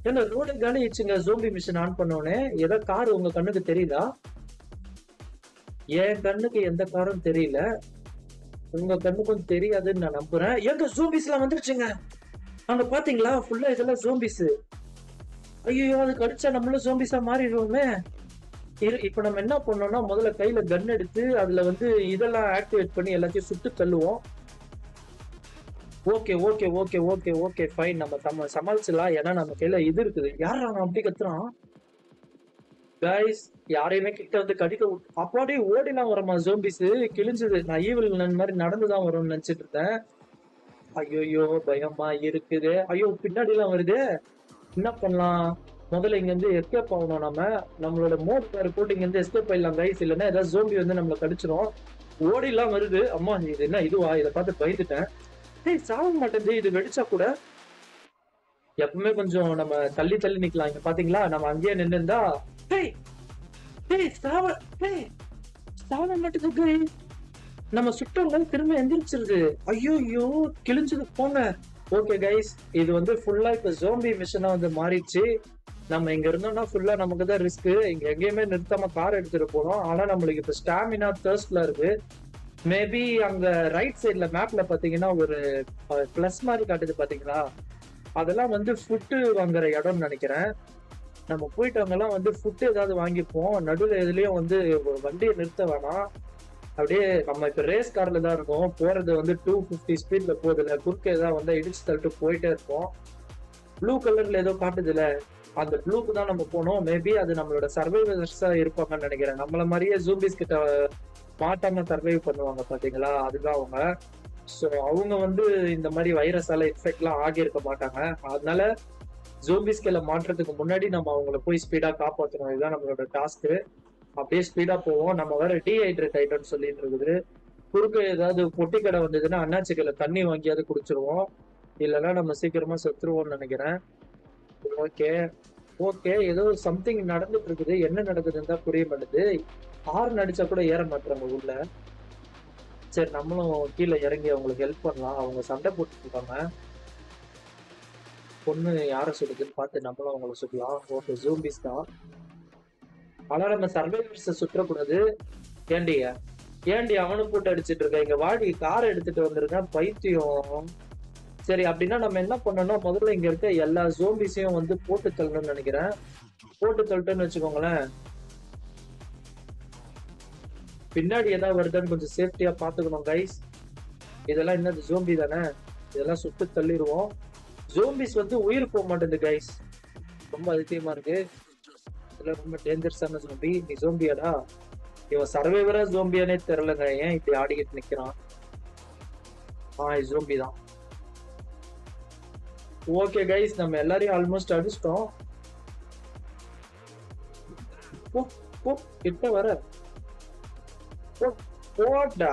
ஏன்னா ரோடு காலி ஆயிடுச்சுங்க ஜோம்பி மிஷின் ஆன் பண்ணோடனே ஏதோ கார் உங்க கண்ணுக்கு தெரியுதா என் கண்ணுக்கு எந்த காரும் தெரியல உங்க கண்ணுக்கும் தெரியாதுன்னு நான் நம்புறேன் எங்க ஜோம்பிஸ் எல்லாம் வந்துருச்சுங்க அங்க பாத்தீங்களா ஃபுல்லா இதெல்லாம் ஜோம்பிஸ் ஐயோ அது கடிச்சா நம்மளும் ஜோம்பிஸா மாறிடுவோமே இரு இப்ப நம்ம என்ன பண்ணோம்னா முதல்ல கையில கன் எடுத்து அதுல வந்து இதெல்லாம் ஆக்டிவேட் பண்ணி எல்லாத்தையும் சுட்டு தள்ளுவோம் okay okay okay okay okay fine நம்ம சம சமாளிச்சிடலாம் ஏன்னா நம்ம கையில இது இருக்குது யார் அவன் அப்படி கத்துறான் கைஸ் யாரையுமே கிட்ட வந்து கடிக்க விட்டு- அப்பாடி ஓடிலாம் வரமா ஜோம்பிஸ் கிழிஞ்சது நான் ஈவில் நன் மாதிரி நடந்துதான் வரும்னு நினைச்சிட்டு இருந்தேன் ஐயோ பயமா இருக்குது ஐயோ பின்னாடி எல்லாம் வருது என்ன பண்ணலாம் முதல்ல இங்க இருந்து எஸ்கேப் ஆகணும் நம்ம நம்மளோட மோட் பேர் போட்டு இங்க இருந்து எஸ்கேப் ஆயிடலாம் கைஸ் இல்லைன்னா ஏதாவது ஜோம்பி வந்து நம்மள கடிச்சிரும் ஓடிலாம் வருது அம்மா இது என்ன இதுவா இதை பார்த்து பயந்துட்டேன் ஏய் சாக மாட்டேங்குது இது வெடிச்சா கூட எப்பவுமே கொஞ்சம் நம்ம தள்ளி தள்ளி நிக்கலாம் இங்க பாத்தீங்களா நம்ம அங்கேயே நின்னுந்தா டேய் டேய் சாவ டேய் சாவ மாட்டேங்குது guys. நம்ம சுட்டவங்க திரும்ப எந்திரிச்சிருது ஐயோ ஐயோ கிழிஞ்சது போங்க ஓகே கைஸ் இது வந்து ஃபுல்லா இப்ப ஜோம்பி மிஷனா வந்து மாறிடுச்சு நம்ம இங்க இருந்தோம்னா ஃபுல்லா நமக்கு தான் ரிஸ்க் இங்க எங்கேயுமே நிறுத்தாம கார் எடுத்துட்டு போறோம் ஆனா நம்மளுக்கு இப்ப ஸ்டாமினா தேர்ஸ்ட்ல இருக்கு மேபி அங்க ரைட் சைடுல மேப்ல பாத்தீங்கன்னா ஒரு பிளஸ் மாதிரி காட்டுது பாத்தீங்களா அதெல்லாம் வந்து ஃபுட்டு வாங்குற இடம்னு நினைக்கிறேன் நம்ம போயிட்டு அங்கெல்லாம் வந்து ஃபுட்டு ஏதாவது வாங்கிப்போம் நடுவில் எதுலயும் வந்து ஒரு வண்டியை நிறுத்த வேணாம் அப்படியே நம்ம இப்ப ரேஸ் கார்ல தான் இருக்கோம் போறது வந்து டூ ஃபிஃப்டி ஸ்பீட்ல போகுதுல குறுக்க ஏதாவது வந்து இடிச்சு தள்ளிட்டு போயிட்டே இருக்கோம் ப்ளூ கலர்ல ஏதோ காட்டுதுல அந்த ப்ளூக்கு தான் நம்ம போனோம் மேபி அது நம்மளோட சர்வைவர்ஸா இருப்பாங்கன்னு நினைக்கிறேன் நம்மள மாதிரியே ஜூம்பிஸ் கிட்ட மாட்டாம சர்வைவ் பண்ணுவாங்க பாத்தீங்களா அதுதான் அவங்க ஸோ அவங்க வந்து இந்த மாதிரி வைரஸால இன்ஃபெக்ட்லாம் ஆகியிருக்க மாட்டாங்க அதனால ஜோம்பிஸ்கில மாற்றத்துக்கு முன்னாடி நம்ம அவங்கள போய் ஸ்பீடா காப்பாற்றணும் இதுதான் நம்மளோட டாஸ்க் அப்படியே ஸ்பீடா போவோம் நம்ம வேற டீஹைட்ரேட் ஆயிட்டோம்னு சொல்லிட்டு இருக்குது குறுக்க ஏதாவது பொட்டி கடை வந்ததுன்னா அண்ணாச்சிக்கல தண்ணி வாங்கியாவது குடிச்சிருவோம் இல்லைன்னா நம்ம சீக்கிரமா செத்துருவோம்னு நினைக்கிறேன் ஓகே ஓகே ஏதோ சம்திங் நடந்துட்டு இருக்குது என்ன நடக்குதுன்னு தான் புரிய மாட்டேது ஹார்ன் அடிச்சா கூட ஏற மாட்டாங்க உள்ள சரி நம்மளும் கீழே இறங்கி அவங்களுக்கு ஹெல்ப் பண்ணலாம் அவங்க சண்டை போட்டுட்டு இருக்காங்க பொண்ணு யாரை சுடுதுன்னு பார்த்து நம்மளும் அவங்கள சுடலாம் ஓகே ஜூம்பிஸ் தான் ஆனா நம்ம சர்வைவர்ஸை சுற்றக்கூடாது ஏண்டியா ஏண்டி அவனு போட்டு அடிச்சிட்டு இருக்க இங்க வாடி காரை எடுத்துட்டு வந்திருக்கேன் பைத்தியம் சரி அப்படின்னா நம்ம என்ன பண்ணணும் முதல்ல இங்க இருக்க எல்லா ஜோம்பிஸையும் வந்து போட்டு தள்ளணும்னு நினைக்கிறேன் போட்டு தள்ளிட்டோன்னு வச்சுக்கோங்களேன் பின்னாடி ஏதாவது வருதான்னு கொஞ்சம் சேஃப்டியா பாத்துக்கணும் கைஸ் இதெல்லாம் என்னது ஜோம்பி தானே இதெல்லாம் சுட்டு தள்ளிடுவோம் ஜோம்பிஸ் வந்து உயிர் போக மாட்டேங்குது கைஸ் ரொம்ப அதிசயமா இருக்கு இதெல்லாம் ரொம்ப டேஞ்சரஸான ஜோம்பி நீ ஜோம்பியாடா இவன் சர்வைவரா ஜோம்பியானே தெரியலங்க ஏன் இப்படி ஆடிக்கிட்டு நிக்கிறான் ஆ ஜோம்பி தான் ஓகே கைஸ் நம்ம எல்லாரையும் ஆல்மோஸ்ட் அடிச்சிட்டோம் போ போ கிட்ட வர போ, போடா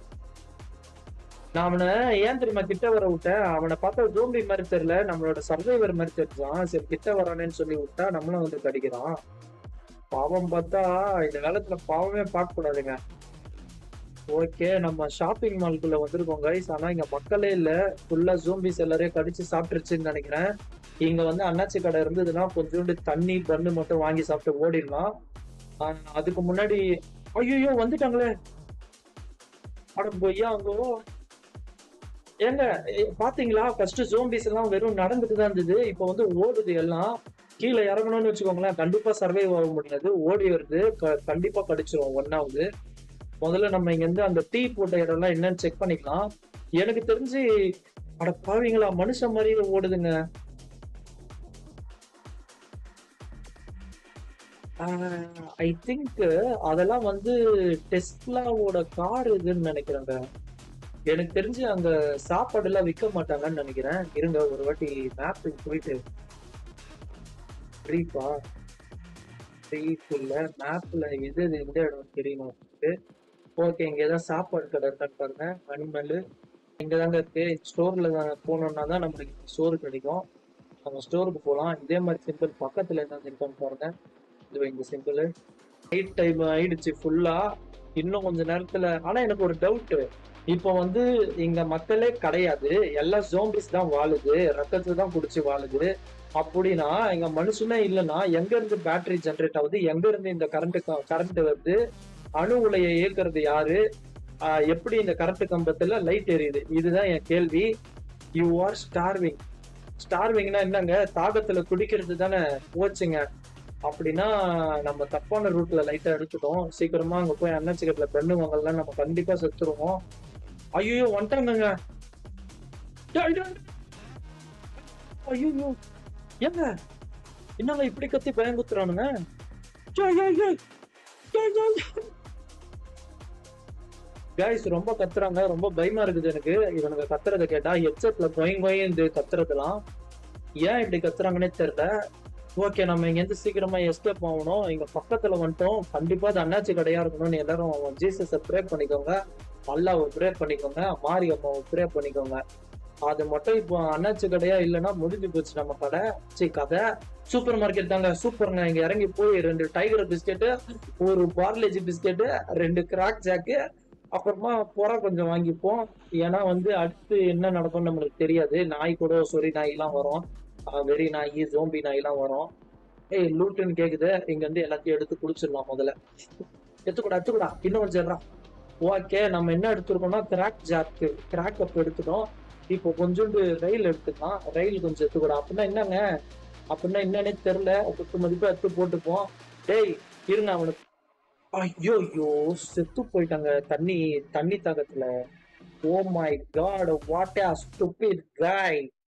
நான் அவனை ஏன் தெரியுமா கிட்ட வர விட்டேன் அவனை பார்த்தா ஜோம்பி மாதிரி தெரியல நம்மளோட சர்வைவர் மாதிரி தெரிஞ்சான் சரி கிட்ட வரானேன்னு சொல்லி விட்டா நம்மளும் வந்து கடிக்கிறான் பாவம் பார்த்தா இந்த காலத்துல பாவமே பார்க்க கூடாதுங்க ஓகே நம்ம ஷாப்பிங் மால்குள்ள வந்திருக்கோம் கைஸ் ஆனா இங்க மக்களே இல்ல ஃபுல்லா ஜோம்பிஸ் எல்லாரையும் கடிச்சு சாப்பிட்டுருச்சுன்னு நினைக்கிறேன் இங்க வந்து அண்ணாச்சி கடை இருந்ததுன்னா கொஞ்சோண்டு தண்ணி பன்னு மட்டும் வாங்கி சாப்பிட்டு ஓடிடலாம் ஆஹ் அதுக்கு முன்னாடி ஐயோ வந்துட்டாங்களே அட பொய்யா அங்கோ ஏங்க ஏ- பாத்தீங்களா ஃபர்ஸ்ட் ஜோம்பிஸ் எல்லாம் வெறும் நடந்துட்டு தான் இருந்தது இப்போ வந்து ஓடுது எல்லாம் கீழே இறங்கணும்னு வச்சுக்கோங்களேன் கண்டிப்பா சர்வைவ் ஆக முடியாது ஓடி வருது க- கண்டிப்பா கடிச்சிரும் ஒன்னாவது முதல்ல நம்ம இங்க இருந்து அந்த டீ போட்ட இடம்லாம் என்னன்னு செக் பண்ணிக்கலாம் எனக்கு தெரிஞ்சு அட பாவீங்களா மனுஷன் மாதிரியே ஓடுதுங்க ஐ திங்க் அதெல்லாம் வந்து டெஸ்லாவோட கார் இதுன்னு நினைக்கிறேங்க எனக்கு தெரிஞ்சு அங்க சாப்பாடு எல்லாம் விற்க மாட்டாங்கன்னு நினைக்கிறேன் இருங்க ஒரு வாட்டி மேப்புக்கு போயிட்டு ட்ரீப்பா ட்ரீப் இல்ல மேப்ல எது எது எந்த இடம் தெரியணும் ஓகே இங்க ஏதாவது சாப்பாடு கடை இருக்கான்னு பாருங்க அனிமல் இங்க தாங்க இருக்கு ஸ்டோர்ல போனோம்னா தான் நம்மளுக்கு ஸ்டோர் கிடைக்கும் நம்ம ஸ்டோருக்கு போகலாம் இதே மாதிரி சிம்பிள் பக்கத்துல ஏதாவது இருக்கான்னு பாருங்க இது இந்த சிம்பிள் நைட் டைம் ஆயிடுச்சு ஃபுல்லா இன்னும் கொஞ்ச நேரத்துல ஆனா எனக்கு ஒரு டவுட் இப்போ வந்து இங்க மக்களே கிடையாது எல்லாம் ஜோம்பிஸ் தான் வாழுது ரத்தத்தை தான் குடிச்சு வாழுது அப்படின்னா இங்க மனுஷனே இல்லைன்னா எங்க இருந்து பேட்டரி ஜெனரேட் ஆகுது எங்க இருந்து இந்த கரண்ட் கரண்ட் வருது அணு உலையை இயக்குறது யாரு ஆஹ் எப்படி இந்த கரண்ட் கம்பத்துல லைட் எரியுது இதுதான் என் கேள்வி யூ ஆர் ஸ்டார்விங் ஸ்டார்விங்னா என்னங்க தாகத்துல குடிக்கிறது தானே போச்சுங்க அப்படின்னா நம்ம தப்பான ரூட்ல லைட்டா எடுத்துட்டோம் சீக்கிரமா அங்க போய் அண்ணாச்சிக்கட்டுல பெண்ணு வாங்கலாம் நம்ம கண்டிப்பா செத்துருவோம் ஐயோ வந்துட்டாங்கங்க ஐயோ ஏங்க என்னங்க இப்படி கத்தி பயங்குத்துறானுங்க கைஸ் ரொம்ப கத்துறாங்க ரொம்ப பயமா இருக்குது எனக்கு இவனுங்க கத்துறத கேட்டா ஹெட்செட்ல கொயங் கொயந்து கத்துறதுலாம் ஏன் இப்படி கத்துறாங்கன்னே தெரியல ஓகே நம்ம இங்க இருந்து சீக்கிரமா எஸ்கேப் ஆகணும் இங்க பக்கத்துல வந்துட்டோம் கண்டிப்பா அது அண்ணாச்சி கடையா இருக்கணும்னு எல்லாரும் ஜீசஸ ப்ரே பண்ணிக்கோங்க அல்லாவை ப்ரே பண்ணிக்கோங்க மாரி அம்மாவை ப்ரே பண்ணிக்கோங்க அது மட்டும் இப்போ அண்ணாச்சி கடையா இல்லைன்னா முடிஞ்சு போச்சு நம்ம கடை சரி கதை சூப்பர் மார்க்கெட் தாங்க சூப்பருங்க இங்க இறங்கி போய் ரெண்டு டைகர் பிஸ்கெட்டு ஒரு பார்லேஜி பிஸ்கெட்டு ரெண்டு கிராக் ஜாக்கு அப்புறமா புற கொஞ்சம் வாங்கிப்போம் ஏன்னா வந்து அடுத்து என்ன நடக்கும்னு நம்மளுக்கு தெரியாது நாய் கூட சொறி நாய்லாம் வரும் ஆஹ் வெறி நாய் ஜோம்பி நாய்லாம் வரும் ஏய் லூட்டுன்னு கேக்குது இங்க இருந்து எல்லாத்தையும் எடுத்து குடிச்சிடலாம் முதல்ல எடுத்துக்கூடா எடுத்துக்கூடா இன்னும் கொஞ்சம் எடுறா ஓகே நம்ம என்ன எடுத்துருக்கோம்னா கிராக் ஜாக்கு கிராக் அப் எடுத்துட்டோம் இப்போ கொஞ்சோண்டு ரயில் எடுத்துக்கலாம் ரயில் கொஞ்சம் எடுத்துக்கூடா அப்படின்னா என்னங்க அப்படின்னா என்னன்னே தெரியல குத்து மதிப்பா எடுத்து போட்டுப்போம் டேய் இருங்க அவனுக்கு ஐயோ ஐயோ செத்து போயிட்டாங்க தண்ணி தண்ணி தாகத்துல oh my god what ah stupid guy